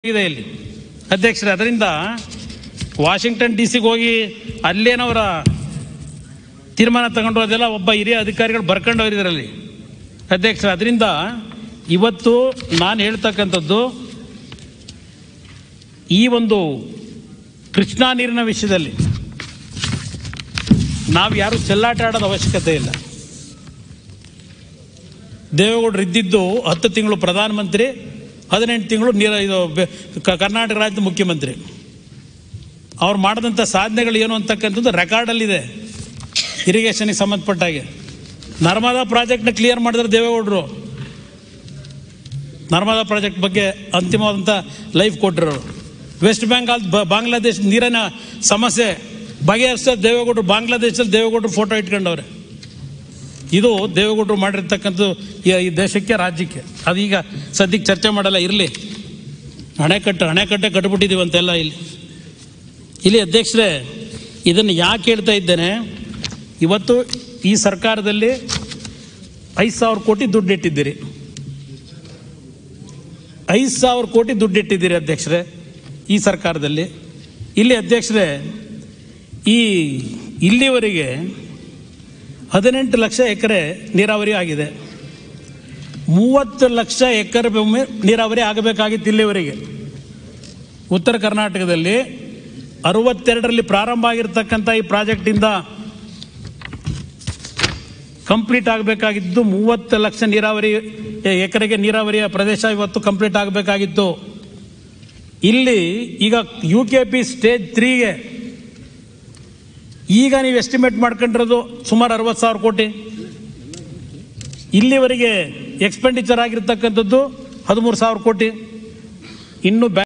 ಇದೆ ಇಲ್ಲಿ ಅಧ್ಯಕ್ಷರೇ ಅದರಿಂದ ವಾಷಿಂಗ್ಟನ್ ಡಿ ಸಿಗೆ ಹೋಗಿ ಅಲ್ಲೇನವರ ತೀರ್ಮಾನ ತಗೊಂಡು ಅದೆಲ್ಲ ಒಬ್ಬ ಹಿರಿಯ ಅಧಿಕಾರಿಗಳು ಬರ್ಕೊಂಡು ಹೋಗಿದ್ರಲ್ಲಿ ಅಧ್ಯಕ್ಷರೇ ಅದರಿಂದ ಇವತ್ತು ನಾನು ಹೇಳ್ತಕ್ಕಂಥದ್ದು ಈ ಒಂದು ಕೃಷ್ಣಾ ನೀರಿನ ವಿಷಯದಲ್ಲಿ ನಾವು ಯಾರು ಚೆಲ್ಲಾಟ ಆಡೋದು ಅವಶ್ಯಕತೆ ಇಲ್ಲ ದೇವೇಗೌಡರು ಇದ್ದಿದ್ದು ಹತ್ತು ತಿಂಗಳು ಪ್ರಧಾನಮಂತ್ರಿ ಹದಿನೆಂಟು ತಿಂಗಳು ನೀರ ಇದು ಬೆ- ಕ- ಕರ್ನಾಟಕ ರಾಜ್ಯದ ಮುಖ್ಯಮಂತ್ರಿ ಅವ್ರು ಮಾಡಿದಂಥ ಸಾಧನೆಗಳು ಏನು ಅಂತಕ್ಕಂಥದ್ದು ರೆಕಾರ್ಡಲ್ಲಿದೆ ಇರಿಗೇಷನ್ಗೆ ಸಂಬಂಧಪಟ್ಟಾಗೆ ನರ್ಮದಾ ಪ್ರಾಜೆಕ್ಟ್ನ ಕ್ಲಿಯರ್ ಮಾಡಿದ್ರೆ ದೇವೇಗೌಡರು ನರ್ಮದಾ ಪ್ರಾಜೆಕ್ಟ್ ಬಗ್ಗೆ ಅಂತಿಮವಾದಂಥ ಲೈಫ್ ಕೊಟ್ಟಿರೋರು ವೆಸ್ಟ್ ಬೆಂಗಾಲ್ ಬ- ಬಾಂಗ್ಲಾದೇಶ ನೀರಿನ ಸಮಸ್ಯೆ ಬಗೆಹರಿಸೋ ದೇವೇಗೌಡರು ಬಾಂಗ್ಲಾದೇಶದಲ್ಲಿ ದೇವೇಗೌಡರು ಫೋಟೋ ಇಟ್ಕೊಂಡವ್ರೆ ಇದು ದೇವೇಗೌಡರು ಮಾಡಿರ್ತಕ್ಕಂಥದ್ದು ಈ ಈ ದೇಶಕ್ಕೆ ರಾಜ್ಯಕ್ಕೆ ಅದೀಗ ಸದ್ಯಕ್ಕೆ ಚರ್ಚೆ ಮಾಡಲ್ಲ ಇರಲಿ ಅಣೆಕಟ್ಟು ಅಣೆಕಟ್ಟೆ ಕಟ್ಬಿಟ್ಟಿದ್ದೀವಿ ಅಂತೆಲ್ಲ ಇಲ್ಲಿ ಇಲ್ಲಿ ಅಧ್ಯಕ್ಷರೇ ಇದನ್ನು ಯಾಕೆ ಹೇಳ್ತಾ ಇದ್ದೇನೆ ಇವತ್ತು ಈ ಸರ್ಕಾರದಲ್ಲಿ ಐದು ಸಾವಿರ ಕೋಟಿ ದುಡ್ಡಿಟ್ಟಿದ್ದೀರಿ ಐದು ಸಾವಿರ ಕೋಟಿ ದುಡ್ಡಿಟ್ಟಿದ್ದೀರಿ ಅಧ್ಯಕ್ಷರೇ ಈ ಸರ್ಕಾರದಲ್ಲಿ ಇಲ್ಲಿ ಅಧ್ಯಕ್ಷರೇ ಈ ಇಲ್ಲಿವರೆಗೆ ಹದಿನೆಂಟು ಲಕ್ಷ ಎಕರೆ ನೀರಾವರಿ ಆಗಿದೆ ಮೂವತ್ತು ಲಕ್ಷ ಎಕರೆ ಭೂಮಿ ನೀರಾವರಿ ಆಗಬೇಕಾಗಿತ್ತು ಇಲ್ಲಿವರೆಗೆ ಉತ್ತರ ಕರ್ನಾಟಕದಲ್ಲಿ ಅರವತ್ತೆರಡರಲ್ಲಿ ಪ್ರಾರಂಭ ಆಗಿರ್ತಕ್ಕಂಥ ಈ ಪ್ರಾಜೆಕ್ಟಿಂದ ಕಂಪ್ಲೀಟ್ ಆಗಬೇಕಾಗಿದ್ದು ಮೂವತ್ತು ಲಕ್ಷ ನೀರಾವರಿ ಎ- ಎಕರೆಗೆ ನೀರಾವರಿಯ ಪ್ರದೇಶ ಇವತ್ತು ಕಂಪ್ಲೀಟ್ ಆಗಬೇಕಾಗಿತ್ತು ಇಲ್ಲಿ ಈಗ ಯು ಕೆ ಪಿ ಸ್ಟೇಜ್ ತ್ರೀಗೆ ಈಗ ನೀವು ಎಸ್ಟಿಮೇಟ್ ಮಾಡ್ಕೊಂಡಿರೋದು ಸುಮಾರು ಅರವತ್ತು ಸಾವಿರ ಕೋಟಿ ಇಲ್ಲಿವರೆಗೆ ಎಕ್ಸ್ಪೆಂಡಿಚರ್ ಆಗಿರ್ತಕ್ಕಂಥದ್ದು ಹದಿಮೂರು ಸಾವಿರ ಕೋಟಿ ಇನ್ನು ಬ್ಯಾ